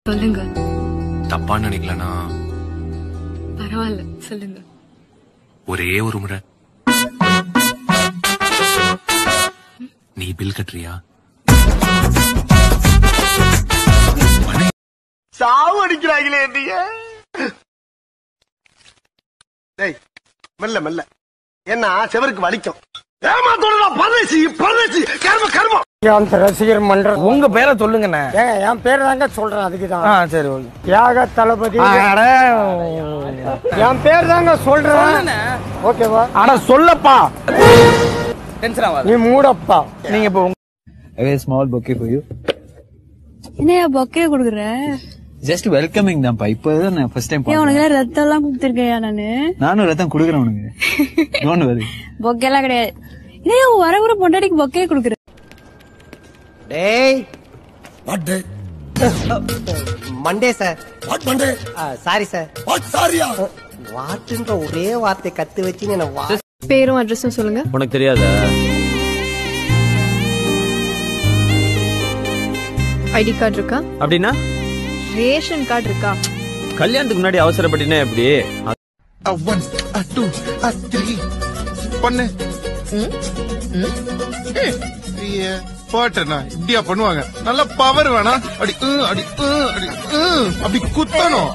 சொல்லுங்க தப்பா நினைக்கலனா பரவாயில்ல சொல்லுங்க ஒரே ஒரு முறை நீ பில் கட்டுறியா சாவு அடிக்கிறாங்களே நீங்க டேய் மெல்ல மெல்ல என்ன செவருக்கு வலிக்கும் ஏமாத்தோட பரதேசி பரதேசி கர்ம கர்மம் அந்த ரசிகர் மன்றம் உங்க பேரை சொல்லுங்கண்ணே ஏங்க என் பேர் தாங்க சொல்றேன் அதுக்கு ஆ தான் சரி ஓகே தியாக தளபதி அட என் பேர் தாங்க சொல்றேன் ஓகேவா அட சொல்லப்பா டென்ஷன் ஆகாது நீ மூடப்பா நீங்க இப்போ உங்க- A very small bouquet for you. என்னையா பொக்கே குடுக்குற Just welcoming தான்ப்பா இப்போதான் நான் ஃபர்ஸ்ட் டைம் ஏன் உனக்கு ரத்தம் எல்லாம் கொடுத்துருக்கையா நானு நானும் ரத்தம் குடுக்குறேன் உனக்கு டோன்ட் வரி பொக்கே எல்லாம் கிடையாது ஏன் உன் வர வர பொண்டாட்டிக்கு பொக்கே குடுக்குற டேய் what Monday sir what Monday sorry sir what சாரியா வாட்டுன்ற ஒரே வார்த்தை கத்து வச்சு என்ன வா பேரும் அட்ரஸும் சொல்லுங்க உனக்கு தெரியாதா ஐடி கார்டு இருக்கா அப்படின்னா ரேஷன் கார்டு இருக்கா கல்யாணத்துக்கு முன்னாடி அவசரப்பட்டினா எப்படி ஒன் டூ த்ரீ பண்ணு பாட்டனா இப்படியா பண்ணுவாங்க நல்ல பவர் வேணா அடி உம், அடி உம், அடி உம், அப்படி குத்தணும்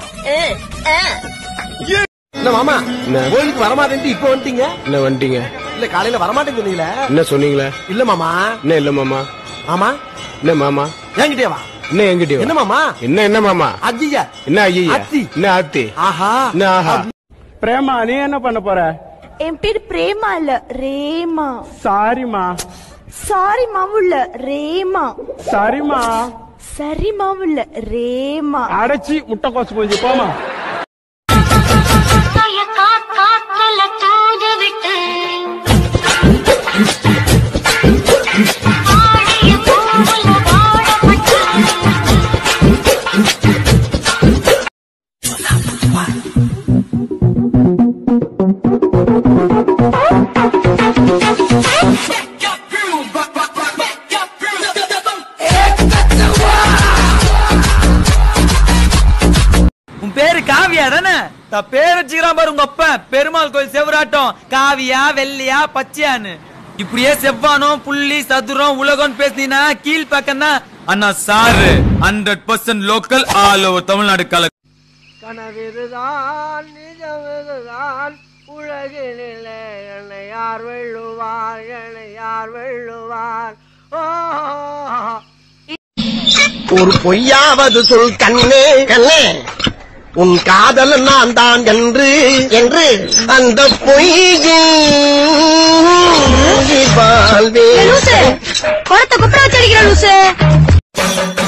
என்ன மாமா கோயிலுக்கு வரமாட்டேன்ட்டு இப்ப வந்துட்டீங்க என்ன வந்துட்டீங்க இல்ல காலையில வரமாட்டேன்னு சொன்னீங்களே என்ன சொன்னீங்களே இல்ல மாமா என்ன இல்ல மாமா மாமா என்ன மாமா என்கிட்டே வா என்ன எங்கிட்ட என்ன மாமா என்ன என்ன மாமா அஜியா என்ன ஐயா அத்தி. என்ன ஆத்தி ஆஹா என்ன ஆஹா பிரேமா நீ என்ன பண்ண போற என் பேர் பிரேமா இல்ல ரேமா சாரிமா சாரி மாவுள்ள ரேமா சரிமா சரி மாவுள்ள ரேமா அடைச்சி முட்டை கோசு கொஞ்சம் போமா உன் பேரு காவியா தானே நான் பேர் வச்சுக்கிறான் பாரு உங்க அப்பா பெருமாள் கோயில் செவராட்டம் காவியா வெள்ளையா பச்சையான்னு இப்படியே செவ்வானம் புள்ளி சதுரம் உலகம் பேசினா கீழ் பக்கம் அண்ணா sir hundred percent local all over Tamil Nadu கல கனவிதுதான் நிஜமிதுதான் உலகினிலே என்னை யார் வெள்ளுவார் என்னை யார் வெள்ளுவார் ஓ ஒரு பொய்யாவது சொல் கண்ணே கண்ணே உன் காதல் நான் தான் என்று என்று அந்த பொய்யின் வாழ்வே குளத்தை குப்பரை வச்சு அடிக்கிற லூசு